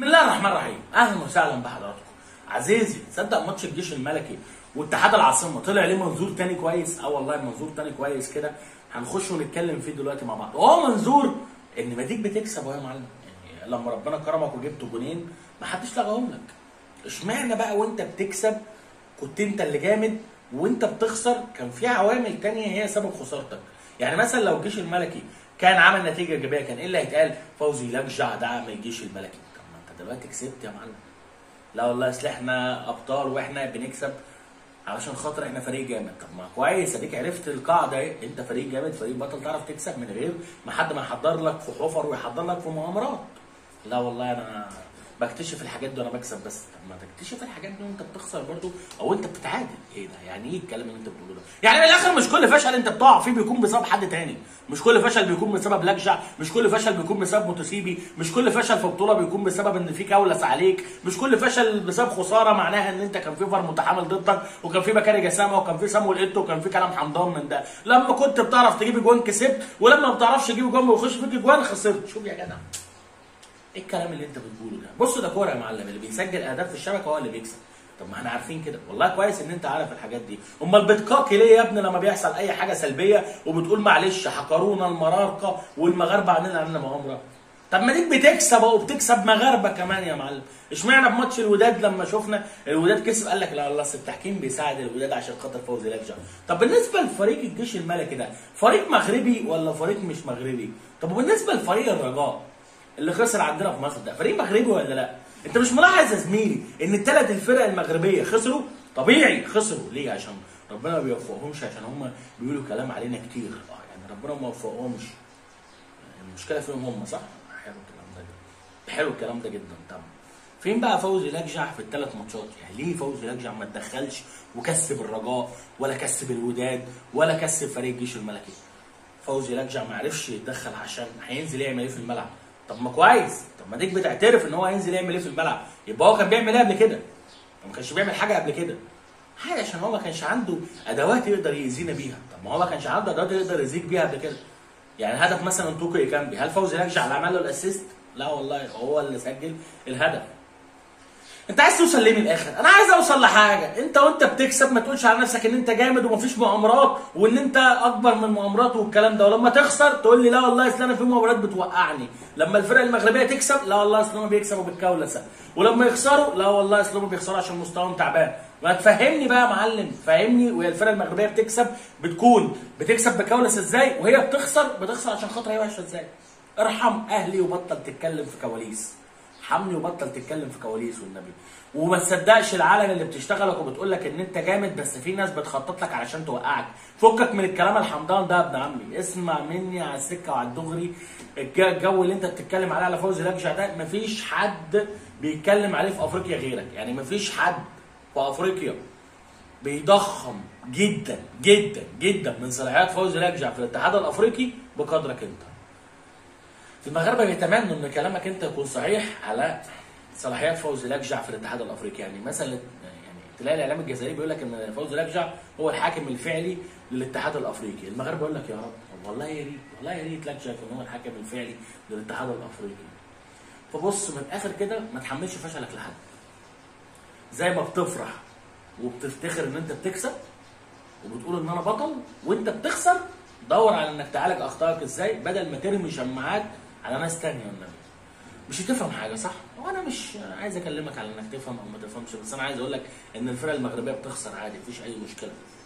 بسم الله الرحمن الرحيم اهلا وسهلا بحضراتكم عزيزي تصدق ماتش الجيش الملكي واتحاد العاصمه طلع ليه منظور تاني كويس اه والله منظور تاني كويس كده هنخش ونتكلم فيه دلوقتي مع بعض وهو منظور ان مديك بتكسب اهو يا معلم يعني لما ربنا كرمك وجبت جونين ما حدش لغاهم لك اشمعنى بقى وانت بتكسب كنت انت اللي جامد وانت بتخسر كان في عوامل تانية هي سبب خسارتك يعني مثلا لو الجيش الملكي كان عمل نتيجه ايجابيه كان ايه اللي هيتقال فوزي لجع دعم الجيش الملكي طب ما انت دلوقتي كسبت يا معلم لا والله اصل احنا ابطال واحنا بنكسب علشان خاطر احنا فريق جامد طب ما كويس اديك عرفت القاعده ايه انت فريق جامد فريق بطل تعرف تكسب من غير ما حد ما يحضر لك في حفر ويحضر لك في مؤامرات لا والله انا بكتشف الحاجات دي وانا بكسب بس طب ما تكتشف الحاجات دي وانت بتخسر برضو او انت بتتعادل ايه ده يعني ايه الكلام اللي انت بتقوله ده يعني من الاخر مش كل فشل انت بتقع فيه بيكون بسبب حد تاني مش كل فشل بيكون بسبب لجع مش كل فشل بيكون بسبب متسيبي مش كل فشل في بطوله بيكون بسبب ان في كولس عليك مش كل فشل بسبب خساره معناها ان انت كان في فار متحامل ضدك وكان في بكاري جسامه وكان في سامويل ايتو وكان في كلام حمضان من ده لما كنت بتعرف تجيب اجوان كسبت ولما ما بتعرفش تجيب اجوان ويخش فيك اجوان خسرت شوف يا جدع ايه الكلام اللي انت بتقوله ده بص ده كوره يا معلم اللي بيسجل اهداف في الشبكه هو اللي بيكسب طب ما احنا عارفين كده والله كويس ان انت عارف الحاجات دي امال بتقاكي ليه يا ابني لما بيحصل اي حاجه سلبيه وبتقول معلش حقرونا المرارقه والمغاربه عاملين علينا مؤامره طب ما ديك بتكسب وبتكسب مغاربه كمان يا معلم اشمعنى في ماتش الوداد لما شفنا الوداد كسب قال لك لا والله أصل التحكيم بيساعد الوداد عشان خاطر فوزي لجع طب بالنسبه لفريق الجيش الملكي ده فريق مغربي ولا فريق مش مغربي طب وبالنسبه لفريق الرجاء اللي خسر عندنا في مصر ده فريق مغربي ولا لا انت مش ملاحظ يا زميلي ان الثلاث الفرق المغربيه خسروا طبيعي خسروا ليه عشان ربنا ما بيوفقهمش عشان هم بيقولوا كلام علينا كتير اه يعني ربنا ما وفقهمش المشكله فيهم هم صح حلو الكلام ده جدا حلو الكلام ده جدا طبعا فين بقى فوزي لجع في الثلاث ماتشات يعني ليه فوزي لجع ما تدخلش وكسب الرجاء ولا كسب الوداد ولا كسب فريق الجيش الملكي فوزي لجع ما عرفش يتدخل عشان هينزل يعمل ايه في الملعب طب ما كويس طب ما ديك بتعترف ان هو هينزل يعمل ايه في الملعب يبقى هو كان بيعمل ايه قبل كده ما كانش بيعمل حاجه قبل كده حاجه عشان هو ما كانش عنده ادوات يقدر يأذينا بيها طب ما هو ما كانش عنده ادوات يقدر يأذيك بيها قبل كده يعني هدف مثلا توكو ايكامبي هل فوزي لجع اللي عمل له الاسيست لا والله هو اللي سجل الهدف انت عايز توصل ليه من الاخر انا عايز اوصل لحاجه انت وانت بتكسب ما تقولش على نفسك ان انت جامد ومفيش مؤامرات وان انت اكبر من مؤامرات والكلام ده ولما تخسر تقول لي لا والله اصل انا في مؤامرات بتوقعني لما الفرق المغربيه تكسب لا والله اصل هم بيكسبوا بالكولسه ولما يخسروا لا والله اصل هم بيخسروا عشان مستواهم تعبان ما تفهمني بقى يا معلم فهمني وهي الفرق المغربيه بتكسب بتكون بتكسب بكولسه ازاي وهي بتخسر بتخسر عشان خاطر هي وحشه ازاي ارحم اهلي وبطل تتكلم في كواليس حمني وبطل تتكلم في كواليس والنبي وما تصدقش العالم اللي بتشتغلك وبتقول لك ان انت جامد بس في ناس بتخطط لك علشان توقعك فكك من الكلام الحمضان ده يا ابن عمي اسمع مني على السكه وعلى الدغري الج- الجو اللي انت بتتكلم عليه على فوزي لجع ده مفيش حد بيتكلم عليه في افريقيا غيرك يعني مفيش حد في افريقيا بيضخم جدا جدا جدا من صلاحيات فوزي لجع في الاتحاد الافريقي بقدرك انت المغاربه بيتمنوا ان كلامك انت يكون صحيح على صلاحيات فوزي لجع في الاتحاد الافريقي يعني مثلا يعني تلاقي الاعلام الجزائري بيقول لك ان فوزي لجع هو الحاكم الفعلي للاتحاد الافريقي المغرب بيقول لك يا رب والله يا ريت والله يا ريت لجع يكون هو الحاكم الفعلي للاتحاد الافريقي فبص من الاخر كده ما تحملش فشلك لحد زي ما بتفرح وبتفتخر ان انت بتكسب وبتقول ان انا بطل وانت بتخسر دور على انك تعالج اخطائك ازاي بدل ما ترمي شماعات على ناس تانية والنبي مش هتفهم حاجه صح وانا مش عايز اكلمك على انك تفهم او ما تفهمش بس انا عايز اقول لك ان الفرق المغربيه بتخسر عادي مفيش اي مشكله